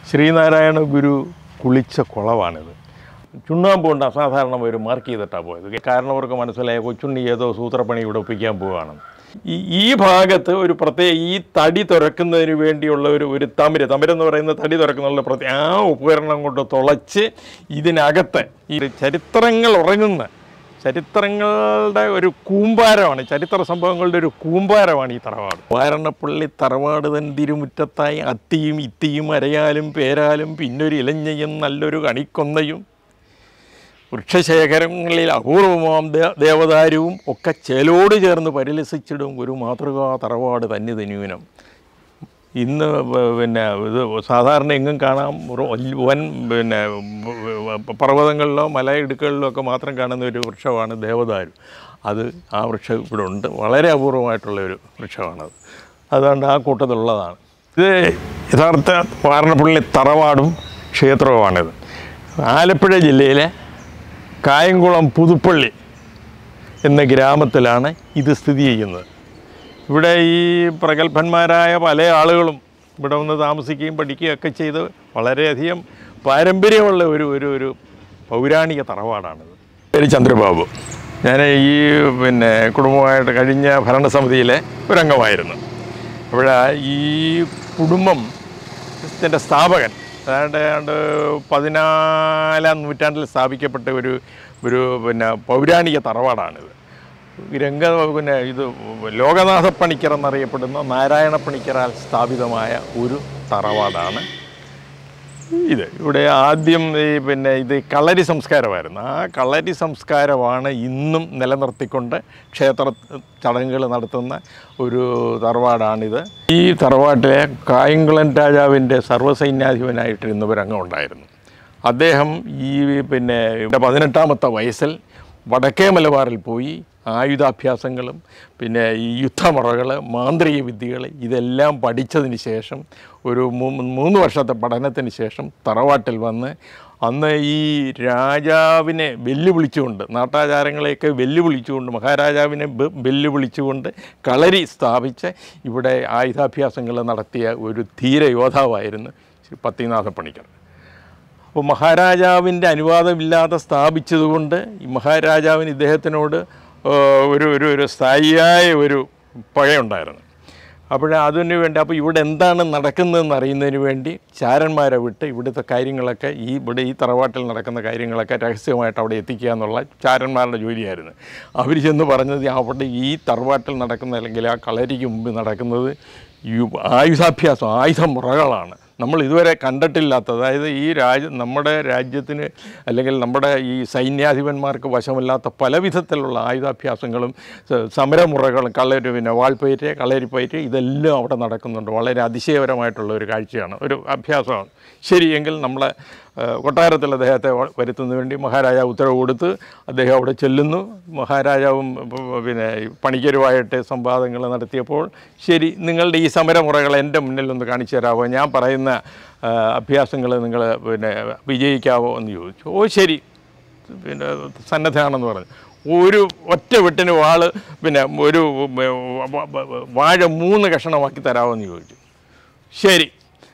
ശ്രീനാരായണ ഗുരു കുളിച്ച കുളമാണിത് ചുണ്ണാമ്പ് കൊണ്ട് അസാധാരണ ഒരു മാർക്ക് ചെയ്തിട്ടാണ് പോയത് കാരണം അവർക്ക് മനസ്സിലായ കൊച്ചുണ്ണി ഏതോ സൂത്രപ്പണി ഇവിടെ ഒപ്പിക്കാൻ പോവുകയാണെന്ന് ഈ ഈ ഭാഗത്ത് ഒരു പ്രത്യേക ഈ തടി തുറക്കുന്നതിന് വേണ്ടിയുള്ള ഒരു ഒരു തമിര് തമിരെന്ന് പറയുന്ന തടി തുറക്കുന്നുള്ള പ്രത്യേക ആ ഉപകരണം കൊണ്ട് തുളച്ച് ഇതിനകത്ത് ഈ ചരിത്രങ്ങൾ ഉറങ്ങുന്ന ചരിത്രങ്ങളുടെ ഒരു കൂമ്പാരമാണ് ചരിത്ര സംഭവങ്ങളുടെ ഒരു കൂമ്പാരമാണ് ഈ തറവാട് വാരണപ്പള്ളി തറവാട് തൻ തിരുമുറ്റത്തായി അത്തിയും ഇത്തിയും അരയാലും പേരാലും പിന്നൊരു ഇലഞ്ഞയും നല്ലൊരു കണിക്കൊന്നയും വൃക്ഷശേഖരങ്ങളിൽ അപൂർവമാം ദേ- ദേവദാരുവും ഒക്കെ ചേലോട് ചേർന്ന് പരിലസിച്ചിടും ഒരു മാതൃകാ തറവാട് തന്നെ തന്യൂനം ഇന്ന് വ- പിന്നെ ഇത് സാധാരണ എങ്ങും കാണാം ഒരു വൽ- വൻ പിന്നെ പർവ്വതങ്ങളിലോ മലയിടുക്കുകളിലോ ഒക്കെ മാത്രം കാണുന്ന ഒരു വൃക്ഷമാണ് ദേവദാരു അത് ആ വൃക്ഷം ഇവിടെ ഉണ്ട് വളരെ അപൂർവമായിട്ടുള്ള ഒരു വൃക്ഷമാണത് അതുകൊണ്ട് ആ കൂട്ടത്തിലുള്ളതാണ് ഇത് യഥാർത്ഥ വാരണപ്പള്ളി തറവാടും ക്ഷേത്രവുമാണിത് ആലപ്പുഴ ജില്ലയിലെ കായംകുളം പുതുപ്പള്ളി എന്ന ഗ്രാമത്തിലാണ് ഇത് സ്ഥിതി ചെയ്യുന്നത് ഇവിടെ ഈ പ്രഗത്ഭന്മാരായ പല ആളുകളും ഇവിടെ വന്ന് താമസിക്കുകയും പഠിക്കുകയും ഒക്കെ ചെയ്ത് വളരെയധികം പാരമ്പര്യമുള്ള ഒരു ഒരു ഒരു പൗരാണിക തറവാടാണിത് പേര് ചന്ദ്രബാബു ഞാൻ ഈ പിന്നെ കുടുംബമായിട്ട് കഴിഞ്ഞ ഭരണസമിതിയിലെ ഒരംഗമായിരുന്നു അപ്പോൾ ഈ കുടുംബം ത്തിൻ്റെ സ്ഥാപകൻ അതാണ്ട് ഏതാണ്ട് പതിനാലാം നൂറ്റാണ്ടിൽ സ്ഥാപിക്കപ്പെട്ട ഒരു ഒരു പിന്നെ പൗരാണിക തറവാടാണിത് രംഗ പിന്നെ ഇത് ലോകനാഥ പണിക്കർ എന്നറിയപ്പെടുന്ന നാരായണ പണിക്കരാൽ സ്ഥാപിതമായ ഒരു തറവാടാണ് ഇത് ഇവിടെ ആദ്യം ഈ പിന്നെ ഇത് കളരി സംസ്കാരമായിരുന്നു ആ കളരി സംസ്കാരമാണ് ഇന്നും നിലനിർത്തിക്കൊണ്ട് ക്ഷേത്ര ചടങ്ങുകൾ നടത്തുന്ന ഒരു തറവാടാണിത് ഈ തറവാട്ടിലെ കായംകുളം രാജാവിൻ്റെ സർവ്വസൈന്യാധിപനായിട്ടിരുന്ന ഒരു അംഗം ഉണ്ടായിരുന്നു അദ്ദേഹം ഈ പിന്നെ ഇവിടെ പതിനെട്ടാമത്തെ വയസ്സിൽ വടക്കേ മലബാറിൽ പോയി ആയുധാഭ്യാസങ്ങളും പിന്നെ ഈ യുദ്ധമുറകൾ മാന്ത്രിക വിദ്യകൾ ഇതെല്ലാം പഠിച്ചതിന് ശേഷം ഒരു മൂ- മൂന്ന് വർഷത്തെ പഠനത്തിന് ശേഷം തറവാട്ടിൽ വന്ന് അന്ന് ഈ രാജാവിനെ വെല്ലുവിളിച്ചുകൊണ്ട് നാട്ടാചാരങ്ങളെയൊക്കെ വെല്ലുവിളിച്ചുകൊണ്ട് മഹാരാജാവിനെ ബെ- വെല്ലുവിളിച്ചുകൊണ്ട് കളരി സ്ഥാപിച്ച് ഇവിടെ ആയുധാഭ്യാസങ്ങൾ നടത്തിയ ഒരു ധീര യോദ്ധാവായിരുന്നു ശ്രീ പത്തിനാഥ പണിക്കർ അപ്പോൾ മഹാരാജാവിൻ്റെ അനുവാദമില്ലാതെ സ്ഥാപിച്ചതുകൊണ്ട് ഈ മഹാരാജാവിന് ഇദ്ദേഹത്തിനോട് ആ, ഒരു ഒരു ഒരു സ്ഥായിയായ ഒരു പഴയുണ്ടായിരുന്നു അപ്പോൾ അതിന് വേണ്ടി അപ്പോൾ ഇവിടെ എന്താണ് നടക്കുന്നതെന്ന് അറിയുന്നതിന് വേണ്ടി ചാരന്മാരെ വിട്ട് ഇവിടുത്തെ കാര്യങ്ങളൊക്കെ ഈ ഇവിടെ ഈ തറവാട്ടിൽ നടക്കുന്ന കാര്യങ്ങളൊക്കെ രഹസ്യമായിട്ട് അവിടെ എത്തിക്കുക എന്നുള്ള ചാരന്മാരുടെ ജോലിയായിരുന്നു അവർ ചെന്ന് പറഞ്ഞത് അവിടെ ഈ തറവാട്ടിൽ നടക്കുന്ന അല്ലെങ്കിൽ ആ കളരിക്ക് മുമ്പ് നടക്കുന്നത് ഈ ആയുധാഭ്യാസം ആയുധമുറകളാണ് നമ്മൾ ഇതുവരെ കണ്ടിട്ടില്ലാത്ത അതായത് ഈ രാജ നമ്മുടെ രാജ്യത്തിന് അല്ലെങ്കിൽ നമ്മുടെ ഈ സൈന്യാധിപന്മാർക്ക് വശമില്ലാത്ത പല വിധത്തിലുള്ള ആയുധാഭ്യാസങ്ങളും സ- സമരമുറകളും കളരി പിന്നെ വാൾപ്പയറ്റ് കളരിപ്പയറ്റ് ഇതെല്ലാം അവിടെ നടക്കുന്നുണ്ട് വളരെ അതിശയപരമായിട്ടുള്ള ഒരു കാഴ്ചയാണ് ഒരു അഭ്യാസമാണ് ശരിയെങ്കിൽ നമ്മളെ ഏഹ്, കൊട്ടാരത്തിൽ അദ്ദേഹത്തെ വ- വരുത്തുന്നതിന് വേണ്ടി മഹാരാജാവ് ഉത്തരവ് കൊടുത്ത് അദ്ദേഹം അവിടെ ചെല്ലുന്നു മഹാരാജാവും പ- പിന്നെ പണിക്കരുമായിട്ട് സംവാദങ്ങൾ നടത്തിയപ്പോൾ ശരി നിങ്ങളുടെ ഈ സമരമുറകൾ എൻ്റെ മുന്നിൽ ഒന്ന് കാണിച്ചു തരാമോ ഞാൻ പറയുന്ന അഭ്യാസങ്ങൾ നിങ്ങൾ പിന്നെ വിജയിക്കാവോ എന്ന് ചോദിച്ചു ഓ ശരി പിന്നെ സന്നദ്ധനാണെന്ന് പറഞ്ഞു ഒരു ഒറ്റ വെട്ടിന് വാള് പിന്നെ ഒരു വ- വ- വാഴ മൂന്ന് കഷണമാക്കി തരാമോ ചോദിച്ചു ശരി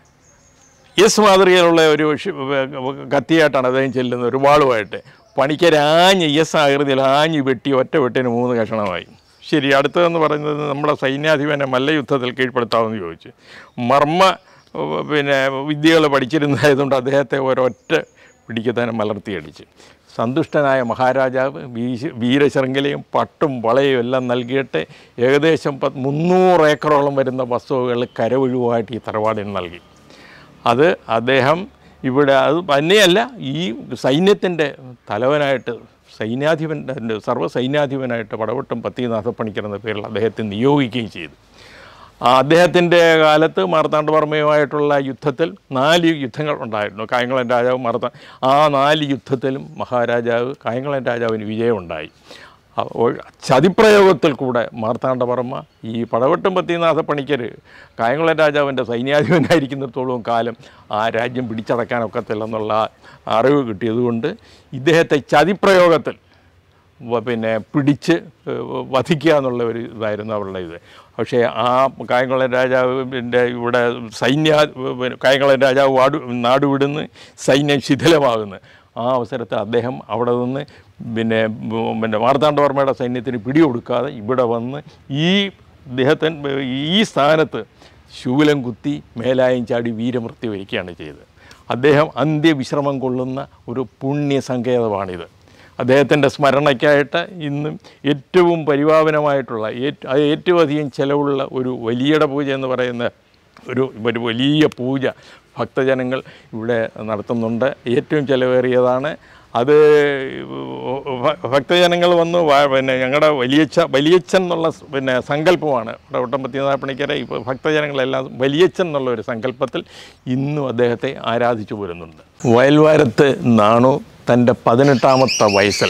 എസ് മാതൃകയിലുള്ള ഒരു ഷി- കത്തിയായിട്ടാണ് അദ്ദേഹം ചെല്ലുന്നത് ഒരു വാളുമായിട്ട് പണിക്കരാഞ്ഞ് എസ് ആകൃതിയിൽ ആഞ്ഞ് വെട്ടി ഒറ്റ വെട്ടിന് മൂന്ന് കഷണമായി ശരി അടുത്തതെന്ന് പറയുന്നത് നമ്മുടെ സൈന്യാധിപനെ മല്ലയുദ്ധത്തിൽ കീഴ്പ്പെടുത്താമെന്ന് ചോദിച്ചു മർമ്മ ഉവ്വ് പിന്നെ വിദ്യകൾ പഠിച്ചിരുന്നതായതുകൊണ്ട് അദ്ദേഹത്തെ ഒരൊറ്റ പിടിക്കത്താനും മലർത്തിയടിച്ച് സന്തുഷ്ടനായ മഹാരാജാവ് വീശ വീരശൃംഖലയും പട്ടും വളയും എല്ലാം നൽകിയിട്ട് ഏകദേശം പത്ത് മുന്നൂറ് ഏക്കറോളം വരുന്ന വസ്തുവകൾ കരവൊഴിവായിട്ട് ഈ തറവാടിന് നൽകി അത് അദ്ദേഹം ഇവിടെ അത് തന്നെയല്ല ഈ സൈന്യത്തിൻ്റെ തലവനായിട്ട് സൈന്യാധിപൻ സർവ്വ സൈന്യാധിപനായിട്ട് പടവട്ടം പത്തിനാഥ പണിക്കർ എന്ന പേരിൽ അദ്ദേഹത്തെ നിയോഗിക്കുകയും ചെയ്തു ആ അദ്ദേഹത്തിൻ്റെ കാലത്ത് മാർത്താണ്ഡവർമ്മയുമായിട്ടുള്ള യുദ്ധത്തിൽ നാല് യുദ്ധങ്ങൾ ഉണ്ടായിരുന്നു കായംകുളം രാജാവ് മാർത്താ ആ നാല് യുദ്ധത്തിലും മഹാരാജാവ് കായംകുളം രാജാവിന് വിജയമുണ്ടായി അപ്പോൾ ചതിപ്രയോഗത്തിൽ കൂടെ മാർത്താണ്ഡവർമ്മ ഈ പടവട്ടം പത്തിനാഥ പണിക്കർ കായംകുളം രാജാവിൻ്റെ സൈന്യാധിപനായിരിക്കുന്നിടത്തോളം കാലം ആ രാജ്യം പിടിച്ചടക്കാനൊക്കത്തില്ലെന്നുള്ള അറിവ് കിട്ടിയതുകൊണ്ട് ഇദ്ദേഹത്തെ ചതിപ്രയോഗത്തിൽ വ- പിന്നെ പിടിച്ച് ഏഹ്, വധിക്കുക എന്നുള്ള ഒരു ഇതായിരുന്നു അവരുടെ ഇത് പക്ഷേ ആ കായംകുളം രാജാവിൻ്റെ ഇവിടെ സൈന്യ പിന്നെ കായംകുളം രാജാവ് വാടു നാടുവിടുന്ന് സൈന്യം ശിഥിലമാകുന്നു ആ അവസരത്തിൽ അദ്ദേഹം അവിടെ നിന്ന് പിന്നെ ഉം, പിന്നെ മാർത്താണ്ഡവർമ്മയുടെ സൈന്യത്തിന് പിടികൊടുക്കാതെ ഇവിടെ വന്ന് ഈ അദ്ദേഹത്തിന് ഈ സ്ഥാനത്ത് ശൂലം കുത്തി മേലായം ചാടി വീരമൃത്യു വരിക്കുകയാണ് ചെയ്തത് അദ്ദേഹം അന്ത്യവിശ്രമം കൊള്ളുന്ന ഒരു പുണ്യ സങ്കേതമാണിത് അദ്ദേഹത്തിൻ്റെ സ്മരണയ്ക്കായിട്ട് ഇന്നും ഏറ്റവും പരിപാവനമായിട്ടുള്ള ഏറ്റ- അത് ഏറ്റവും അധികം ചിലവുള്ള ഒരു വലിയട പൂജ എന്ന് പറയുന്ന ഒരു ഒരു വലിയ പൂജ ഭക്തജനങ്ങൾ ഇവിടെ നടത്തുന്നുണ്ട് ഏറ്റവും ചിലവേറിയതാണ് അത് ഭ- ഭക്തജനങ്ങൾ വന്ന് വാ- പിന്നെ ഞങ്ങളുടെ വലിയച്ഛ വലിയച്ഛൻ എന്നുള്ള സ് പിന്നെ സങ്കല്പമാണ് ഇവിടെ ഒട്ടമ്പത്തി നാപ്പണിക്കര ഇപ്പോൾ ഭക്തജനങ്ങളെല്ലാം വലിയച്ഛൻ എന്നുള്ള ഒരു സങ്കല്പത്തിൽ ഇന്നും അദ്ദേഹത്തെ ആരാധിച്ചു പോരുന്നുണ്ട് വയൽവാരത്ത് നാണു തൻ്റെ പതിനെട്ടാമത്തെ വയസ്സിൽ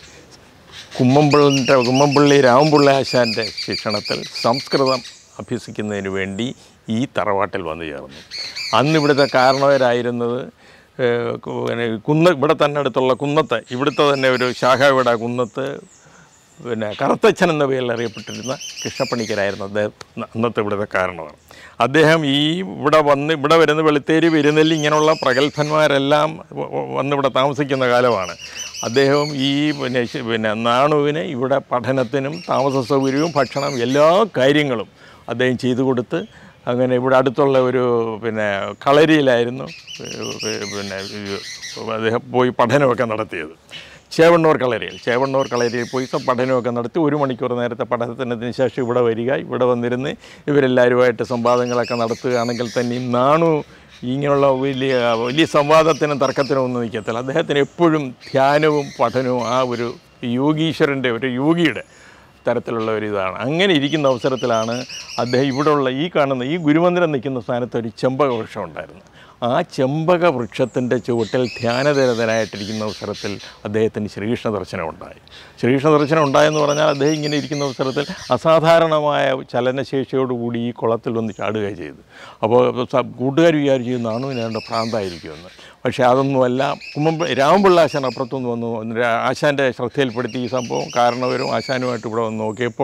കുമ്മമ്പിള്ളിൻ്റെ കുമ്മമ്പള്ളി രാമപിള്ള ആശാൻ്റെ ശിക്ഷണത്തിൽ സംസ്കൃതം അഭ്യസിക്കുന്നതിന് വേണ്ടി ഈ തറവാട്ടിൽ വന്നു ചേർന്നു അന്ന് ഇവിടുത്തെ കാരണവരായിരുന്നത് ഏഹ്, കു- പിന്നെ കുന്ന ഇവിടെ തന്നെ അടുത്തുള്ള കുന്നത്ത് ഇവിടുത്തെ തന്നെ ഒരു ശാഖ ഇവിടെ കുന്നത്ത് പിന്നെ കറുത്തച്ഛൻ എന്ന പേരിൽ അറിയപ്പെട്ടിരുന്ന കൃഷ്ണപ്പണിക്കരായിരുന്നു അദ്ദേഹം അന്നത്തെ ഇവിടുത്തെ കാരണവർ അദ്ദേഹം ഈ ഇവിടെ വന്ന് ഇവിടെ വരുന്ന വെളുത്തേരി പെരുന്നെല്ലി ഇങ്ങനെയുള്ള പ്രഗത്ഭന്മാരെല്ലാം വ- വ- വന്ന് ഇവിടെ താമസിക്കുന്ന കാലമാണ് അദ്ദേഹം ഈ പിന്നെ ശ- പിന്നെ നാണുവിന് ഇവിടെ പഠനത്തിനും താമസ സൗകര്യവും ഭക്ഷണം എല്ലാ കാര്യങ്ങളും അദ്ദേഹം ചെയ്തു കൊടുത്ത് അങ്ങനെ ഇവിടെ അടുത്തുള്ള ഒരു പിന്നെ കളരിയിലായിരുന്നു ഏഹ് പിന്നെ ഈ അദ്ദേഹം പോയി പഠനമൊക്കെ നടത്തിയത് ചേവണ്ണൂർ കളരിയിൽ ചേവണ്ണൂർ കളരിയിൽ പോയി സ- പഠനമൊക്കെ നടത്തി ഒരു മണിക്കൂർ നേരത്തെ പഠനത്തിന് ശേഷം ഇവിടെ വരിക ഇവിടെ വന്നിരുന്ന് ഇവരെല്ലാവരുമായിട്ട് സംവാദങ്ങളൊക്കെ നടത്തുകയാണെങ്കിൽ തന്നെയും നാണു ഇങ്ങനെയുള്ള വലിയ വലിയ സംവാദത്തിനും തർക്കത്തിനും ഒന്നും നിൽക്കത്തില്ല അദ്ദേഹത്തിന് എപ്പോഴും ധ്യാനവും പഠനവും ആ ഒരു യോഗീശ്വരൻ്റെ ഒരു യോഗിയുടെ തരത്തിലുള്ള ഒരു ഇതാണ് അങ്ങനെ ഇരിക്കുന്ന അവസരത്തിലാണ് അദ്ദേഹം ഇവിടെയുള്ള ഈ കാണുന്ന ഈ ഗുരുമന്ദിരം നിൽക്കുന്ന സ്ഥാനത്ത് ഒരു ചെമ്പക വൃക്ഷം ഉണ്ടായിരുന്നു ആ ചെമ്പക വൃക്ഷത്തിൻ്റെ ചുവട്ടിൽ ധ്യാനതരതനായിട്ടിരിക്കുന്ന അവസരത്തിൽ അദ്ദേഹത്തിന് ശ്രീകൃഷ്ണ ദർശനം ഉണ്ടായി ശ്രീകൃഷ്ണ ദർശനം ഉണ്ടായെന്ന് പറഞ്ഞാൽ അദ്ദേഹം ഇങ്ങനെ ഇരിക്കുന്ന അവസരത്തിൽ അസാധാരണമായ ചലനശേഷിയോടുകൂടി ഈ കുളത്തിൽ വന്ന് ചാടുകയും ചെയ്തു അപ്പോൾ സ- കൂട്ടുകാർ വിചാരിച്ചു നാണുവിനാണ്ട് ഭ്രാന്തായിരിക്കുമെന്ന് പക്ഷേ അതൊന്നുമല്ല കുമ്മമ്പ രാമപിള്ള ആശാൻ അപ്പുറത്തുനിന്ന് വന്നു എന്നിട്ട് ആശാൻ്റെ ശ്രദ്ധയിൽപ്പെടുത്തി ഈ സംഭവം കാരണവരും ആശാനുമായിട്ട് ഇവിടെ വന്ന് നോക്കിയപ്പോൾ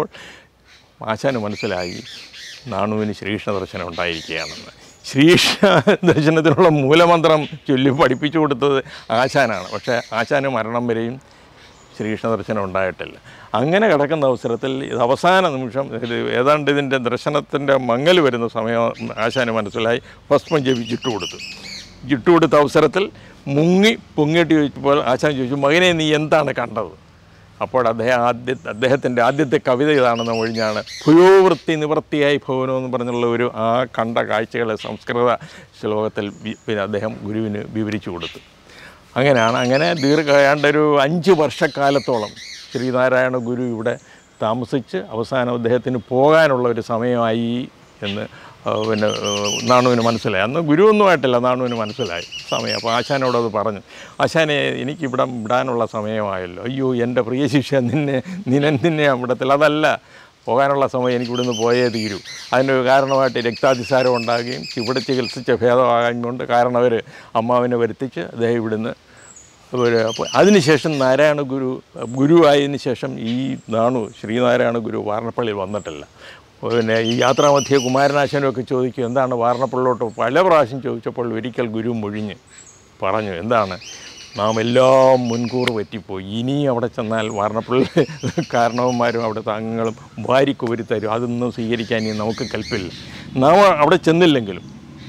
ആശാന് മനസ്സിലായി നാണുവിന് ശ്രീകൃഷ്ണ ദർശനം ഉണ്ടായിരിക്കുകയാണെന്ന് ശ്രീകൃഷ്ണ ദർശനത്തിനുള്ള മൂലമന്ത്രം ചൊല്ലി പഠിപ്പിച്ചു കൊടുത്തത് ആശാനാണ് പക്ഷേ ആശാന് മരണം വരെയും ശ്രീകൃഷ്ണ ദർശനം ഉണ്ടായിട്ടില്ല അങ്ങനെ കിടക്കുന്ന അവസരത്തിൽ ഇത് അവസാന നിമിഷം ഇത് ഏതാണ്ട് ഇതിൻ്റെ ദർശനത്തിൻ്റെ മങ്ങൽ വരുന്ന സമയം ആശാന് മനസ്സിലായി ഭസ്മം ജപിച്ചിട്ട് കൊടുത്തു ഇട്ട് കൊടുത്ത അവസരത്തിൽ മുങ്ങി പൊങ്ങിയിട്ട് ചോദിച്ചപ്പോൾ ആശാൻ ചോദിച്ചു മകനെ നീ എന്താണ് കണ്ടത് അപ്പോൾ അദ്ദേഹം ആദ്യ അദ്ദേഹത്തിൻ്റെ ആദ്യത്തെ കവിത ഇതാണെന്ന് ഒഴിഞ്ഞാണ് ഭൂയോവൃത്തി നിവൃത്തിയായി ഭവനോ എന്ന് പറഞ്ഞുള്ള ഒരു ആ കണ്ട കാഴ്ചകളെ സംസ്കൃത ശ്ലോകത്തിൽ വി- പിന്നെ അദ്ദേഹം ഗുരുവിന് വിവരിച്ചു കൊടുത്തു അങ്ങനെയാണ് അങ്ങനെ ദീർഘ ഏതാണ്ടൊരു അഞ്ച് വർഷക്കാലത്തോളം ശ്രീനാരായണ ഗുരു ഇവിടെ താമസിച്ച് അവസാനം അദ്ദേഹത്തിന് പോകാനുള്ള ഒരു സമയമായി എന്ന് ആ, പിന്നെ ആ, നാണുവിന് മനസ്സിലായി അന്ന് ഗുരുവൊന്നുമായിട്ടില്ല നാണുവിന് മനസ്സിലായി സമയം അപ്പോൾ ആശാനോട് അത് പറഞ്ഞു ആശാനെ എനിക്കിവിടെ വിടാനുള്ള സമയമായല്ലോ അയ്യോ എൻ്റെ പ്രിയ ശിഷ്യ നിന്നെ നിന്നെ നിന്നെ വിടത്തില്ല അതല്ല പോകാനുള്ള സമയം എനിക്ക് ഇവിടുന്ന് പോയേ തീരൂ അതിൻ്റെ ഒരു കാരണമായിട്ട് രക്താതിസാരം ഉണ്ടാകുകയും ഇവിടെ ചികിത്സിച്ച ഭേദമാകാൻ കൊണ്ട് കാരണം അവർ അമ്മാവിനെ വരുത്തിച്ച് അദ്ദേഹം ഇവിടുന്ന് ഒരു അപ്പോൾ അതിനുശേഷം നാരായണ ഗുരു ഗുരുവായതിനു ശേഷം ഈ നാണു ശ്രീനാരായണ ഗുരു വാരണപ്പള്ളിയിൽ വന്നിട്ടില്ല പിന്നെ ഈ യാത്രാമധ്യേ കുമാരനാശനും ഒക്കെ ചോദിക്കും എന്താണ് വാരണപ്പള്ളിലോട്ട് പല പ്രാവശ്യം ചോദിച്ചപ്പോൾ ഒരിക്കൽ ഗുരു മൊഴിഞ്ഞ് പറഞ്ഞു എന്താണ് നാം എല്ലാം മുൻകൂർ പറ്റിപ്പോയി ഇനി അവിടെ ചെന്നാൽ വാരണപ്പള്ളി കാരണവന്മാരും അവിടുത്തെ അംഗങ്ങളും വാരിക്കോരി തരും അതൊന്നും സ്വീകരിക്കാൻ ഇനി നമുക്ക് കൽപ്പില്ല നാം അവിടെ ചെന്നില്ലെങ്കിലും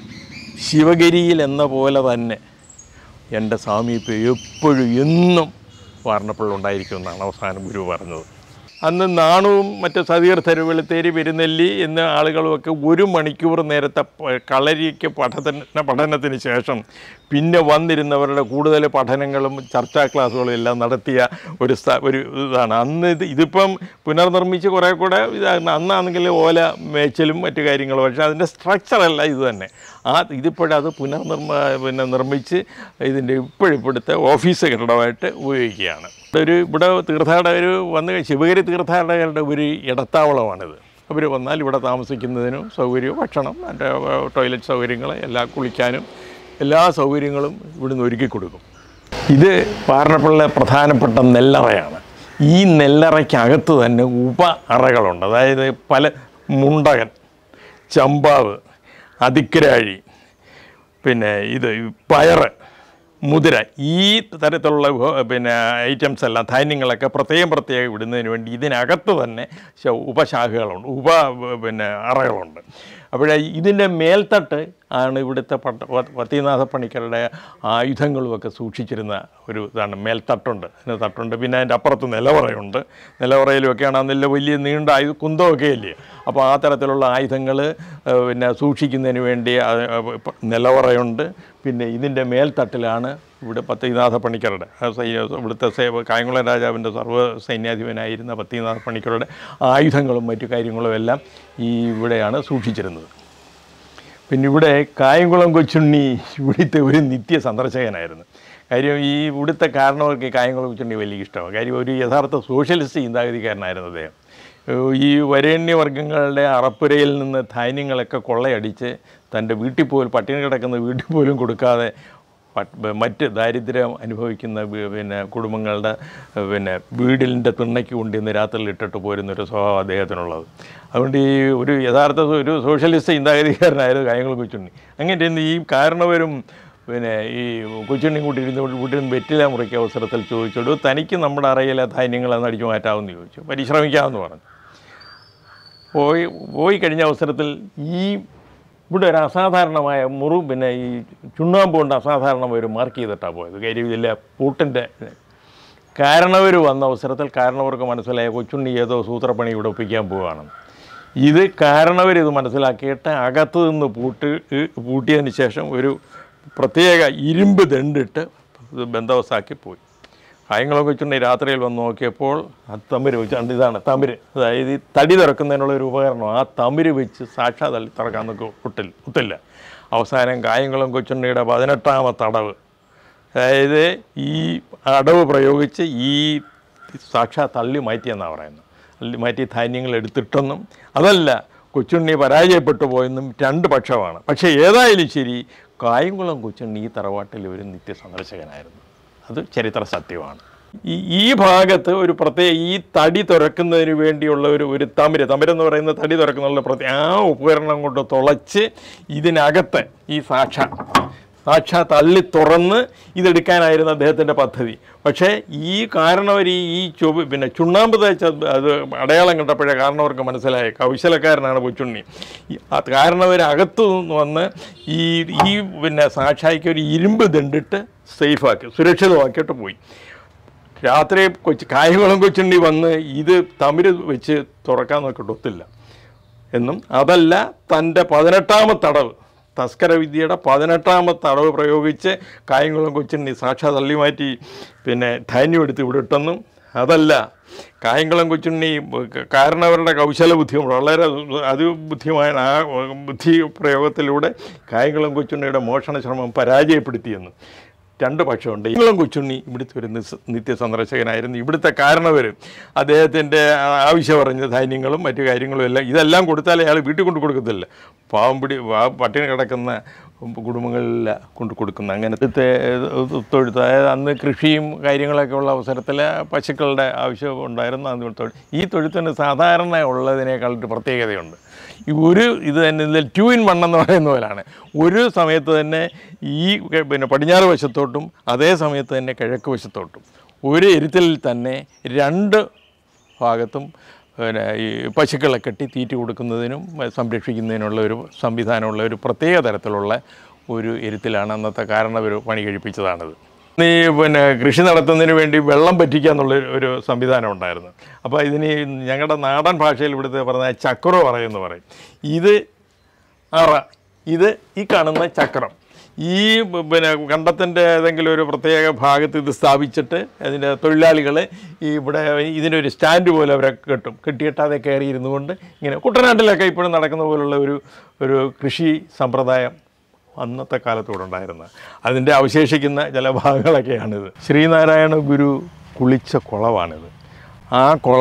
ശിവഗിരിയിൽ എന്ന പോലെ തന്നെ എൻ്റെ സാമീപ്യം എപ്പോഴും എന്നും വാർണപ്പിള്ള ഉണ്ടായിരിക്കുമെന്നാണ് അവസാനം ഗുരു പറഞ്ഞത് അന്ന് നാണുവും മറ്റ് സതീർത്ഥര് വെളുത്തേരി പെരുന്നെല്ലി എന്ന ആളുകളുമൊക്കെ ഒരു മണിക്കൂർ നേരത്തെ പ- കളരിക്ക് പഠന പഠനത്തിന് ശേഷം പിന്നെ വന്നിരുന്നവരുടെ കൂടുതൽ പഠനങ്ങളും ചർച്ചാ ക്ലാസ്സുകളും എല്ലാം നടത്തിയ ഒരു സ്ഥ- ഒരു ഇതാണ് അന്ന് ഇത് ഇതിപ്പം പുനർനിർമ്മിച്ച് കുറേ കൂടെ ഇതായിരുന്നു അന്നാണെങ്കിൽ ഓല മേച്ചലും മറ്റു കാര്യങ്ങളും പക്ഷേ അതിൻ്റെ സ്ട്രക്ചറല്ല ഇത് തന്നെ ആ ഇതിപ്പോഴത് പുനർനിർമ്മ പിന്നെ നിർമ്മിച്ച് ഇതിൻ്റെ ഇപ്പോഴിപ്പോഴത്തെ ഓഫീസ് കെട്ടിടമായിട്ട് ഉപയോഗിക്കുകയാണ് ഒരു ഇവിടെ തീർത്ഥാടകർ വന്ന് ശിവഗിരി തീർത്ഥാടകരുടെ ഒരു ഇടത്താവളമാണിത് അവർ വന്നാൽ ഇവിടെ താമസിക്കുന്നതിനും സൗകര്യവും ഭക്ഷണം മറ്റേ ടോയ്ലറ്റ് സൗകര്യങ്ങൾ എല്ലാം കുളിക്കാനും എല്ലാ സൗകര്യങ്ങളും ഇവിടുന്ന് ഒരുക്കി കൊടുക്കും ഇത് പാറപ്പള്ള പ്രധാനപ്പെട്ട നെല്ലറയാണ് ഈ നെല്ലറയ്ക്കകത്ത് തന്നെ ഉപ അറകളുണ്ട് അതായത് പല മുണ്ടകൻ ചമ്പാവ് അതിക്കരാഴി പിന്നെ ഇത് പയറ് മുതിര ഈ തരത്തിലുള്ള വിഭവ- പിന്നെ ഐറ്റംസ് എല്ലാം ധാന്യങ്ങളൊക്കെ പ്രത്യേകം പ്രത്യേകം ഇടുന്നതിന് വേണ്ടി ഇതിനകത്ത് തന്നെ ശ- ഉപശാഖകളുണ്ട് ഉപ പിന്നെ അറകളുണ്ട് അപ്പോഴേ ഇതിൻ്റെ മേൽത്തട്ട് ആണ് ഇവിടുത്തെ പട്ട പ- പത്തിനാഥ പണിക്കരുടെ ആയുധങ്ങളുമൊക്കെ സൂക്ഷിച്ചിരുന്ന ഒരു ഇതാണ് മേൽത്തട്ടുണ്ട് അതിന് തട്ടുണ്ട് പിന്നെ അതിൻ്റെ അപ്പുറത്ത് നിലവറയുണ്ട് നിലവറയിലുമൊക്കെയാണ് നല്ല വലിയ നീണ്ട ആയു കുന്തമൊക്കെ അല്ലേ അപ്പോൾ ആ തരത്തിലുള്ള ആയുധങ്ങൾ പിന്നെ സൂക്ഷിക്കുന്നതിന് വേണ്ടി അത് ഇപ്പ- നിലവറയുണ്ട് പിന്നെ ഇതിൻ്റെ മേൽത്തട്ടിലാണ് ഇവിടെ പത്തിനാഥ പണിക്കരുടെ ആ സൈന്യ ഇവിടുത്തെ സേവ കായംകുളം രാജാവിൻ്റെ സർവ്വ സൈന്യാധിപനായിരുന്ന പത്തിനാഥ പണിക്കരുടെ ആയുധങ്ങളും മറ്റു കാര്യങ്ങളും എല്ലാം ഈ ഇവിടെയാണ് സൂക്ഷിച്ചിരുന്നത് പിന്നെ ഇവിടെ കായംകുളം കൊച്ചുണ്ണി ഇവിടുത്തെ ഒരു നിത്യ സന്ദർശകനായിരുന്നു കാര്യം ഈ ഇവിടുത്തെ കാരണവർക്ക് കായംകുളം കൊച്ചുണ്ണി വലിയ ഇഷ്ടമാണ് കാര്യം ഒരു യഥാർത്ഥ സോഷ്യലിസ്റ്റ് ചിന്താഗതിക്കാരനായിരുന്നു അദ്ദേഹം ഏഹ് ഈ വരേണ്യവർഗ്ഗങ്ങളുടെ അറപ്പുരയിൽ നിന്ന് ധാന്യങ്ങളൊക്കെ കൊള്ളയടിച്ച് തൻ്റെ വീട്ടിൽ പോലും പട്ടിണി കിടക്കുന്ന വീട്ടിൽ പോലും കൊടുക്കാതെ പട്ട് മറ്റ് ദാരിദ്ര്യം അനുഭവിക്കുന്ന വി- പിന്നെ കുടുംബങ്ങളുടെ ഏഹ് പിന്നെ വീടിൻ്റെ തിണ്ണയ്ക്ക് കൊണ്ടുവന്ന് രാത്രിയിൽ ഇട്ടിട്ട് പോരുന്ന ഒരു സ്വഭാവം അദ്ദേഹത്തിനുള്ളത് അതുകൊണ്ട് ഈ ഒരു യഥാർത്ഥ ഒരു സോഷ്യലിസ്റ്റ് ചിന്താഗതിക്കാരനായിരുന്നു കായംകുളം കൊച്ചുണ്ണി അങ്ങനെ ഇരുന്ന് ഈ കാരണവരും പിന്നെ ഈ കൊച്ചുണ്ണി കൂട്ടി ഇരുന്ന് കൂട്ടിരുന്ന് വെറ്റില മുറിക്കുക അവസരത്തിൽ ചോദിച്ചോടു തനിക്ക് നമ്മുടെ അറയിലെ ധാന്യങ്ങളെന്ന് അടിച്ചു മാറ്റാമെന്ന് ചോദിച്ചു പരിശ്രമിക്കാമെന്ന് പറഞ്ഞു പോയി പോയി കഴിഞ്ഞ അവസരത്തിൽ ഈ ഇവിടെ ഒരു അസാധാരണമായ മുറു പിന്നെ ഈ ചുണ്ണാമ്പ് കൊണ്ട് അസാധാരണമായ ഒരു മാർക്ക് ചെയ്തിട്ടാണ് പോയത് കാര്യം ഇതിലെ പൂട്ടിൻ്റെ കാരണവർ വന്ന അവസരത്തിൽ കാരണവർക്ക് മനസ്സിലായ കൊച്ചുണ്ണി ഏതോ സൂത്രപ്പണി ഇവിടെ ഒപ്പിക്കാൻ പോവുകയാണെന്ന് ഇത് കാരണവർ ഇത് മനസ്സിലാക്കിയിട്ട് അകത്ത് നിന്ന് പൂട്ട് പൂട്ടിയതിന് ശേഷം ഒരു പ്രത്യേക ഇരുമ്പ് ദണ്ടിട്ട് ഇത് ബന്ധവസ്ഥാക്കി പോയി കായംകുളം കൊച്ചുണ്ണി രാത്രിയിൽ വന്ന് നോക്കിയപ്പോൾ ആ തമിര് വെച്ച് അണ്ട് ഇതാണ് തമിര് അതായത് ഈ തടി തുറക്കുന്നതിനുള്ള ഒരു ഉപകരണം ആ തമിര് വെച്ച് സാക്ഷാ തള്ളി തുറക്കാൻ നോക്കി ഒട്ടില്ല ഒത്തില്ല അവസാനം കായംകുളം കൊച്ചുണ്ണിയുടെ പതിനെട്ടാമത്തെ അടവ് അതായത് ഈ അടവ് പ്രയോഗിച്ച് ഈ സാക്ഷാ തള്ളി മാറ്റിയെന്നാണ് പറയുന്നത് തള്ളി മാറ്റി ധാന്യങ്ങൾ എടുത്തിട്ടെന്നും അതല്ല കൊച്ചുണ്ണി പരാജയപ്പെട്ടു പോയെന്നും രണ്ട് പക്ഷമാണ് പക്ഷേ ഏതായാലും ശരി കായംകുളം കൊച്ചുണ്ണി ഈ തറവാട്ടിൽ ഒരു നിത്യ സന്ദർശകനായിരുന്നു അത് ചരിത്ര സത്യമാണ് ഈ ഈ ഭാഗത്ത് ഒരു പ്രത്യേക ഈ തടി തുറക്കുന്നതിന് വേണ്ടിയുള്ള ഒരു ഒരു തമിര് തമിരെന്ന് പറയുന്ന തടി തുറക്കുന്നുള്ള പ്രത്യേക ആ ഉപകരണം കൊണ്ട് തുളച്ച് ഇതിനകത്ത് ഈ സാക്ഷ സാക്ഷ തള്ളി തുറന്ന് ഇതെടുക്കാനായിരുന്നു അദ്ദേഹത്തിൻ്റെ പദ്ധതി പക്ഷേ ഈ കാരണവർ ഈ ഈ ചുവ പിന്നെ ചുണ്ണാമ്പ് തേച്ച അത് അടയാളം കണ്ടപ്പോഴേ കാരണവർക്ക് മനസ്സിലായി കൗശലക്കാരനാണ് കൊച്ചുണ്ണി ഈ ആ കാരണവർ അകത്തു നിന്ന് വന്ന് ഈ ഈ പിന്നെ സാക്ഷായിക്ക് ഒരു ഇരുമ്പ് ദണ്ടിട്ട് സേഫാക്കി സുരക്ഷിതമാക്കിയിട്ട് പോയി രാത്രി കൊച്ചു കായകുളം കൊച്ചുണ്ണി വന്ന് ഇത് തമിര് വെച്ച് തുറക്കാൻ നോക്കിയിട്ട് ഒത്തില്ല എന്നും അതല്ല തൻ്റെ പതിനെട്ടാമത്തെ അടവ് തസ്കര വിദ്യയുടെ പതിനെട്ടാമത്തെ അടവ് പ്രയോഗിച്ച് കായംകുളം കൊച്ചുണ്ണി സാക്ഷാ തള്ളി മാറ്റി പിന്നെ ധാന്യം എടുത്ത് ഇവിടെ ഇട്ടെന്നും അതല്ല കായംകുളം കൊച്ചുണ്ണി കാരണവരുടെ കൗശല ബുദ്ധി വളരെ അതിബുദ്ധിമായ ആ ബുദ്ധി പ്രയോഗത്തിലൂടെ കായംകുളം കൊച്ചുണ്ണിയുടെ മോഷണ ശ്രമം പരാജയപ്പെടുത്തിയെന്നും രണ്ട് പക്ഷമുണ്ട് ഇങ്ങളും കൊച്ചുണ്ണി ഇവിടുത്തെ ഒരു നിസ് നിത്യ സന്ദർശകനായിരുന്നു ഇവിടുത്തെ കാരണവർ അദ്ദേഹത്തിൻ്റെ ആവശ്യം പറഞ്ഞ ധാന്യങ്ങളും മറ്റു കാര്യങ്ങളും എല്ലാം ഇതെല്ലാം കൊടുത്താൽ അയാൾ വീട്ടിൽ കൊണ്ട് കൊടുക്കത്തില്ല പാവം പിടി പാവം പട്ടിണി കിടക്കുന്ന കുടുംബങ്ങളിൽ കൊണ്ട് കൊടുക്കുന്ന അങ്ങനത്തെ തൊഴുത്ത് അതായത് അന്ന് കൃഷിയും കാര്യങ്ങളൊക്കെ ഉള്ള അവസരത്തിൽ പശുക്കളുടെ ആവശ്യം ഉണ്ടായിരുന്നു അന്ന് തൊഴുത്ത് ഈ തൊഴുത്തിന് സാധാരണ ഉള്ളതിനേക്കാൾ ഒരു പ്രത്യേകതയുണ്ട് ഈ ഒരു ഇത് തന്നെ ഇതിൽ ടു ഇൻ വൺ എന്ന് പറയുന്ന പോലാണ് ഒരു സമയത്ത് തന്നെ ഈ ക- പിന്നെ പടിഞ്ഞാറ് വശത്തോട്ടും അതേ സമയത്ത് തന്നെ കിഴക്ക് വശത്തോട്ടും ഒരു എരുത്തലിൽ തന്നെ രണ്ട് ഭാഗത്തും പിന്നെ ഈ പശുക്കളെ കെട്ടി തീറ്റി കൊടുക്കുന്നതിനും ഏഹ് സംരക്ഷിക്കുന്നതിനുള്ള ഒരു സംവിധാനമുള്ള ഒരു പ്രത്യേക തരത്തിലുള്ള ഒരു എരുത്തിലാണ് അന്നത്തെ കാരണവർ പണി കഴിപ്പിച്ചതാണിത് ഈ പിന്നെ കൃഷി നടത്തുന്നതിന് വേണ്ടി വെള്ളം പറ്റിക്കുക എന്നുള്ള ഒരു സംവിധാനം ഉണ്ടായിരുന്നു അപ്പോൾ ഇതിന് ഞങ്ങളുടെ നാടൻ ഭാഷയിൽ ഇവിടുത്തെ പറഞ്ഞ ചക്രോ പറയുമെന്ന് പറയും ഇത് അറ ഇത് ഈ കാണുന്ന ചക്രം ഈ ബ- പിന്നെ കണ്ടത്തിൻ്റെ ഏതെങ്കിലും ഒരു പ്രത്യേക ഭാഗത്ത് ഇത് സ്ഥാപിച്ചിട്ട് അതിൻ്റെ തൊഴിലാളികൾ ഈ ഇവിടെ ഇതിനൊരു സ്റ്റാൻഡ് പോലെ അവരെ കെട്ടും കെട്ടിയിട്ട് അതേ കയറി ഇരുന്നു കൊണ്ട് ഇങ്ങനെ കുട്ടനാട്ടിലൊക്കെ ഇപ്പോഴും നടക്കുന്ന പോലുള്ള ഒരു ഒരു കൃഷി സമ്പ്രദായം അന്നത്തെ കാലത്തൂടെ ഉണ്ടായിരുന്നത് അതിൻ്റെ അവശേഷിക്കുന്ന ചില ഭാഗങ്ങളൊക്കെയാണിത് ശ്രീനാരായണ ഗുരു കുളിച്ച കുളമാണിത് ആ കുളം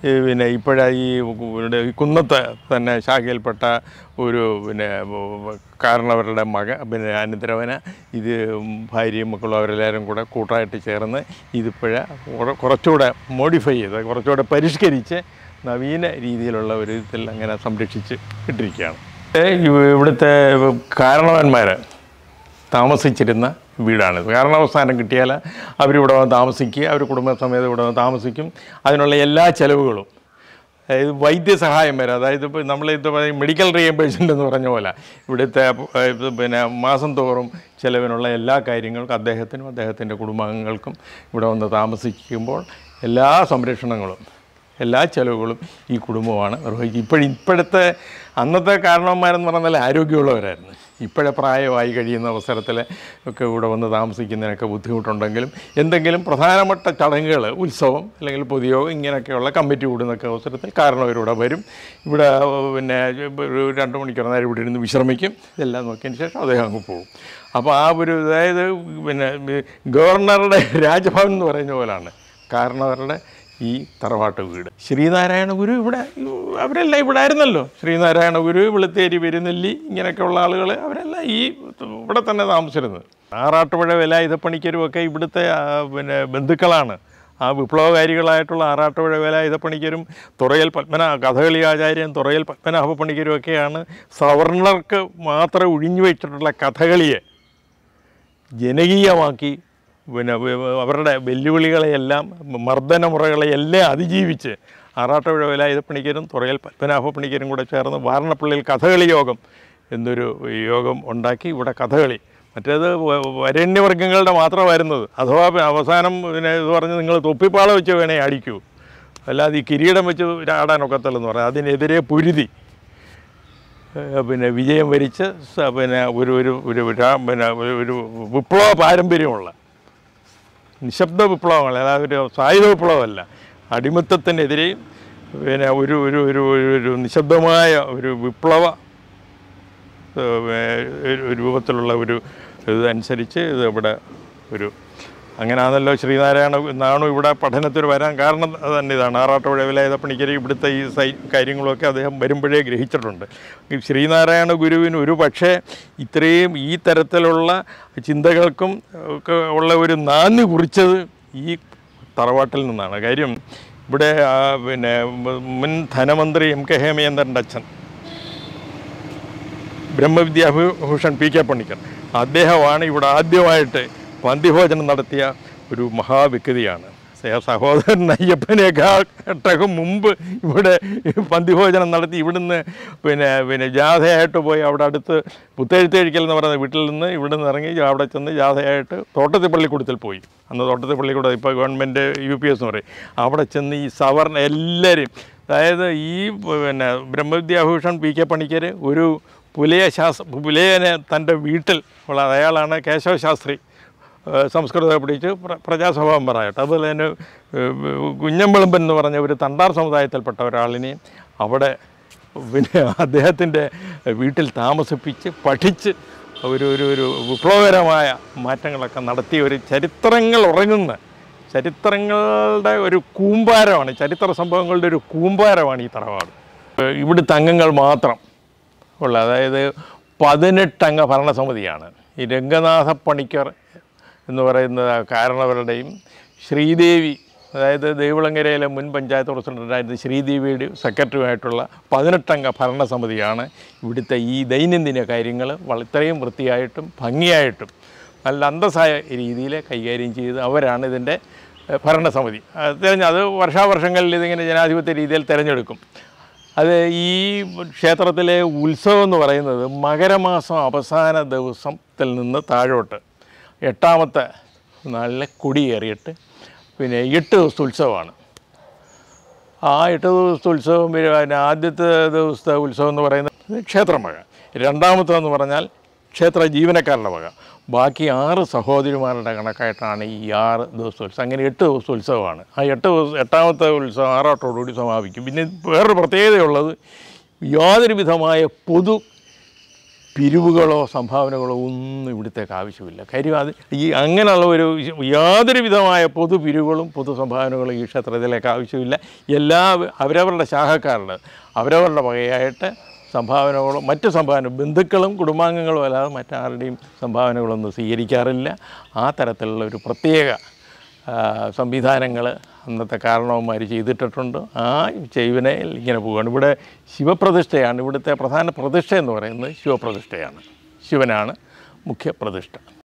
ഈ പിന്നെ ഇപ്പോഴ ഈ ഇവിടെ ഈ കുന്നത്ത് തന്നെ ശാഖയിൽപ്പെട്ട ഒരു പിന്നെ കാരണവരുടെ മക പിന്നെ അനന്തരവന് ഇത് ഭാര്യയും മക്കളും അവരെല്ലാവരും കൂടെ കൂട്ടായിട്ട് ചേർന്ന് ഇതിപ്പോഴ കുറച്ചുകൂടെ മോഡിഫൈ ചെയ്ത് കുറച്ചുകൂടെ പരിഷ്കരിച്ച് നവീന രീതിയിലുള്ള ഒരു ഇതിൽ അങ്ങനെ സംരക്ഷിച്ച് ഇട്ടിരിക്കുകയാണ് ഏ, ഇവ- ഇവിടുത്തെ കാരണവന്മാർ താമസിച്ചിരുന്ന വീടാണിത് കാരണവസ്ഥാനം കിട്ടിയാൽ അവരിവിടെ വന്ന് താമസിക്കുക അവർ കുടുംബസമേതം ഇവിടെ വന്ന് താമസിക്കും അതിനുള്ള എല്ലാ ചെലവുകളും അതായത് വൈദ്യസഹായം വരെ അതായത് ഇപ്പോൾ നമ്മൾ ഇത് പറയും മെഡിക്കൽ റിയംബേഴ്സ്മെൻ്റ് എന്ന് പറഞ്ഞ പോലെ ഇവിടുത്തെ ഏഹ്, ഇത് പിന്നെ മാസം തോറും ചിലവിനുള്ള എല്ലാ കാര്യങ്ങൾക്കും അദ്ദേഹത്തിനും അദ്ദേഹത്തിൻ്റെ കുടുംബാംഗങ്ങൾക്കും ഇവിടെ വന്ന് താമസിക്കുമ്പോൾ എല്ലാ സംരക്ഷണങ്ങളും എല്ലാ ചിലവുകളും ഈ കുടുംബമാണ് നിർവഹിക്കുക ഇപ്പോഴും ഇപ്പോഴത്തെ അന്നത്തെ കാരണവന്മാരെന്ന് പറഞ്ഞാൽ ആരോഗ്യമുള്ളവരായിരുന്നു ഇപ്പോഴെ പ്രായമായി കഴിയുന്ന അവസരത്തിൽ ഒക്കെ ഇവിടെ വന്ന് താമസിക്കുന്നതിനൊക്കെ ബുദ്ധിമുട്ടുണ്ടെങ്കിലും എന്തെങ്കിലും പ്രധാനപ്പെട്ട ചടങ്ങുകൾ ഉത്സവം അല്ലെങ്കിൽ പൊതുയോഗം ഇങ്ങനെയൊക്കെയുള്ള കമ്മിറ്റി കൂടുന്നൊക്കെ അവസരത്തിൽ കാരണവരിവിടെ വരും ഇവിടെ പിന്നെ ഒരു രണ്ട് മണിക്കൂർ നേരം ഇവിടെ ഇരുന്ന് വിശ്രമിക്കും ഇതെല്ലാം നോക്കിയതിന് ശേഷം അദ്ദേഹം അങ്ങ് പോകും അപ്പോൾ ആ ഒരു അതായത് പിന്നെ ഗവർണറുടെ രാജഭവൻ എന്ന് പറയുന്ന പോലാണ് കാരണവരുടെ ഈ തറവാട്ട് വീട് ശ്രീനാരായണ ഗുരു ഇവിടെ അവരെല്ലാം ഇവിടെ ആയിരുന്നല്ലോ ശ്രീനാരായണ ഗുരു വെളുത്തേരി പെരുന്നെല്ലി ഇങ്ങനെയൊക്കെയുള്ള ആളുകൾ അവരെല്ലാം ഈ ഇവിടെ തന്നെ താമസിച്ചിരുന്നത് ആറാട്ടുപുഴ വേലായുധപ്പണിക്കരും ഒക്കെ ഇവിടുത്തെ ആ, പിന്നെ ബന്ധുക്കളാണ് ആ വിപ്ലവകാരികളായിട്ടുള്ള ആറാട്ടുപുഴ വേലായുധപ്പണിക്കരും തുറയൽ പത്മനാഭ കഥകളി ആചാര്യൻ തുറയൽ പത്മനാഭ പണിക്കരും ഒക്കെയാണ് സവർണർക്ക് മാത്രം ഒഴിഞ്ഞു വെച്ചിട്ടുള്ള കഥകളിയെ ജനകീയമാക്കി പിന്നെ വ- വ- അവരുടെ വെല്ലുവിളികളെയെല്ലാം മർദ്ദനമുറകളെയെല്ലാം അതിജീവിച്ച് ആറാട്ടുപുഴ വേലായുധപ്പണിക്കരും തുറയൽ പത്മനാഭ പണിക്കരും കൂടെ ചേർന്ന് വാരണപ്പള്ളിയിൽ കഥകളി യോഗം എന്നൊരു യോഗം ഉണ്ടാക്കി ഇവിടെ കഥകളി മറ്റേത് വ- വരേണ്യവർഗ്ഗങ്ങളുടെ മാത്രമായിരുന്നത് അഥവാ പിന്നെ അവസാനം പിന്നെ ഇത് പറഞ്ഞ് നിങ്ങൾ തൊപ്പിപ്പാള വെച്ച് വേണേ അടിക്കൂ അല്ലാതെ ഈ കിരീടം വെച്ച് ആടാനൊക്കത്തില്ലെന്ന് പറയാം അതിനെതിരെ പൊരുതി ഏഹ് പിന്നെ വിജയം വരിച്ച് സ- പിന്നെ ഒരു ഒരു ഒരു രാ- പിന്നെ ഒരു- ഒരു വിപ്ലവ പാരമ്പര്യമുള്ള നിശബ്ദ വിപ്ലവങ്ങൾ അതായത് ഒരു സായുധ വിപ്ലവമല്ല അടിമത്തത്തിനെതിരെ പിന്നെ ഒരു ഒരു ഒരു ഒരു- ഒരു നിശബ്ദമായ ഒരു വിപ്ലവ ഏഹ് ഒരു- ഒരു രൂപത്തിലുള്ള ഒരു ഇതനുസരിച്ച് ഇത് ഇവിടെ ഒരു അങ്ങനെയാണല്ലോ ശ്രീനാരായണ നാണു ഇവിടെ പഠനത്തിന് വരാൻ കാരണം അത് തന്നെ ഇതാണ് ആറാട്ടുപുഴ വിലായുധപ്പണിക്കർ ഇവിടുത്തെ ഈ സൈ കാര്യങ്ങളൊക്കെ അദ്ദേഹം വരുമ്പോഴേ ഗ്രഹിച്ചിട്ടുണ്ട് ഈ ശ്രീനാരായണ ഗുരുവിന് ഒരു പക്ഷേ ഇത്രയും ഈ തരത്തിലുള്ള ചിന്തകൾക്കും ഒക്കെ ഉള്ള ഒരു നാന്ദി കുറിച്ചത് ഈ തറവാട്ടിൽ നിന്നാണ് കാര്യം ഇവിടെ ആ, പിന്നെ മുൻ ധനമന്ത്രി എം കെ ഹേമചന്ദ്രൻ്റെ അച്ഛൻ ബ്രഹ്മവിദ്യാഭൂഷൺ പി കെ പണിക്കർ അദ്ദേഹമാണ് ഇവിടെ ആദ്യമായിട്ട് പന്തിഭോജനം നടത്തിയ ഒരു മഹാവ്യക്തിയാണ് സ- സഹോദരൻ അയ്യപ്പനേക്കാട്ടകം മുമ്പ് ഇവിടെ പന്തിഭോജനം നടത്തി ഇവിടുന്ന് പിന്നെ പിന്നെ ജാഥയായിട്ട് പോയി അവിടെ അടുത്ത് പുത്തെഴുത്തേഴിക്കൽ എന്ന് പറയുന്ന വീട്ടിൽ നിന്ന് ഇവിടെ നിന്ന് ഇറങ്ങി അവിടെ ചെന്ന് ജാഥയായിട്ട് തോട്ടത്തിൽ പള്ളിക്കൂടത്തിൽ പോയി അന്ന് തോട്ടത്തിൽ പള്ളിക്കൂടം ഇപ്പോൾ ഗവൺമെൻറ് യു പി എസ് എന്ന് പറയും അവിടെ ചെന്ന് ഈ സവർണ എല്ലാവരും അതായത് ഈ പിന്നെ ബ്രഹ്മവിദ്യാഭൂഷൺ പി കെ പണിക്കർ ഒരു പുലയ ശാസ്ത്ര പുലയനെ തൻ്റെ വീട്ടിൽ ഉള്ള അയാളാണ് കേശവ ശാസ്ത്രി ഏഹ് സംസ്കൃതം പഠിച്ച് പ്ര പ്രജാസഭാ മെമ്പറായിട്ട് അതുപോലെ തന്നെ ഏഹ് കുഞ്ഞമ്പളമ്പൻ എന്ന് പറഞ്ഞ ഒരു തണ്ടാർ സമുദായത്തിൽപ്പെട്ട ഒരാളിനെയും അവിടെ പിന്നെ അദ്ദേഹത്തിൻ്റെ വീട്ടിൽ താമസിപ്പിച്ച് പഠിച്ച് ഒരു ഒരു ഒരു വിപ്ലവകരമായ മാറ്റങ്ങളൊക്കെ നടത്തിയ ഒരു ചരിത്രങ്ങൾ ഉറങ്ങുന്ന ചരിത്രങ്ങളുടെ ഒരു കൂമ്പാരമാണ് ചരിത്ര സംഭവങ്ങളുടെ ഒരു കൂമ്പാരമാണ് ഈ തറവാട് ഏഹ് ഇവിടുത്തെ അംഗങ്ങൾ മാത്രം ഉള്ള അതായത് പതിനെട്ടംഗ ഭരണസമിതിയാണ് ഈ രംഗനാഥ പണിക്കർ എന്ന് പറയുന്ന കാരണവരുടെയും ശ്രീദേവി അതായത് ദേവിളങ്ങരയിലെ മുൻ പഞ്ചായത്ത് പ്രസിഡൻ്റായിരുന്ന ശ്രീദേവിയുടെ സെക്രട്ടറിയുമായിട്ടുള്ള പതിനെട്ടംഗ ഭരണസമിതിയാണ് ഇവിടുത്തെ ഈ ദൈനംദിന കാര്യങ്ങൾ വള- ഇത്രയും വൃത്തിയായിട്ടും ഭംഗിയായിട്ടും നല്ല അന്തസ്സായ രീതിയിൽ കൈകാര്യം ചെയ്ത് അവരാണ് ഇതിൻ്റെ ഏഹ്, ഭരണസമിതി അത് തിരഞ്ഞ അത് വർഷാവർഷങ്ങളിൽ ഇതിങ്ങനെ ജനാധിപത്യ രീതിയിൽ തിരഞ്ഞെടുക്കും അത് ഈ ക്ഷേത്രത്തിലെ ഉത്സവം എന്ന് പറയുന്നത് മകരമാസം അവസാന ദിവസത്തിൽ നിന്ന് താഴോട്ട് എട്ടാമത്തെ നാളിലെ കൊടിയേറിയിട്ട് പിന്നെ എട്ട് ദിവസത്തെ ഉത്സവമാണ് ആ എട്ട് ദിവസത്തെ ഉത്സവം വരും അതിന് ആദ്യത്തെ ദിവസത്തെ ഉത്സവം എന്ന് പറയുന്നത് ക്ഷേത്രമഴ രണ്ടാമത്തെന്ന് പറഞ്ഞാൽ ക്ഷേത്ര ജീവനക്കാരുടെ വക ബാക്കി ആറ് സഹോദരിമാരുടെ കണക്കായിട്ടാണ് ഈ ആറ് ദിവസത്തെ ഉത്സവം അങ്ങനെ എട്ട് ദിവസത്തെ ഉത്സവമാണ് ആ എട്ട് ദിവസം എട്ടാമത്തെ ഉത്സവം ആറാട്ടോടുകൂടി സമാപിക്കും പിന്നെ വേറൊരു പ്രത്യേകതയുള്ളത് യാതൊരു വിധമായ പൊതു പിരിവുകളോ സംഭാവനകളോ ഒന്നും ഇവിടുത്തേക്ക് ആവശ്യമില്ല കാര്യം അത് ഈ അങ്ങനെയുള്ള ഒരു യാതൊരു വിധമായ പൊതു പിരിവുകളും പൊതു സംഭാവനകളും ഈ ക്ഷേത്രത്തിലേക്ക് ആവശ്യമില്ല എല്ലാ അവരവരുടെ ശാഖക്കാരുടെ അവരവരുടെ വകയായിട്ട് സംഭാവനകളോ മറ്റ് സംഭാവന ബന്ധുക്കളും കുടുംബാംഗങ്ങളും അല്ലാതെ മറ്റാരുടെയും സംഭാവനകളൊന്നും സ്വീകരിക്കാറില്ല ആ തരത്തിലുള്ള ഒരു പ്രത്യേക സംവിധാനങ്ങൾ അന്നത്തെ കാരണവന്മാർ ചെയ്തിട്ടിട്ടുണ്ട് ആ ചെയ്വിനെ ഇങ്ങനെ പോവുകയാണ് ഇവിടെ ശിവപ്രതിഷ്ഠയാണ് ഇവിടുത്തെ പ്രധാന പ്രതിഷ്ഠ എന്ന് പറയുന്നത് ശിവപ്രതിഷ്ഠയാണ് ശിവനാണ് മുഖ്യ പ്രതിഷ്ഠ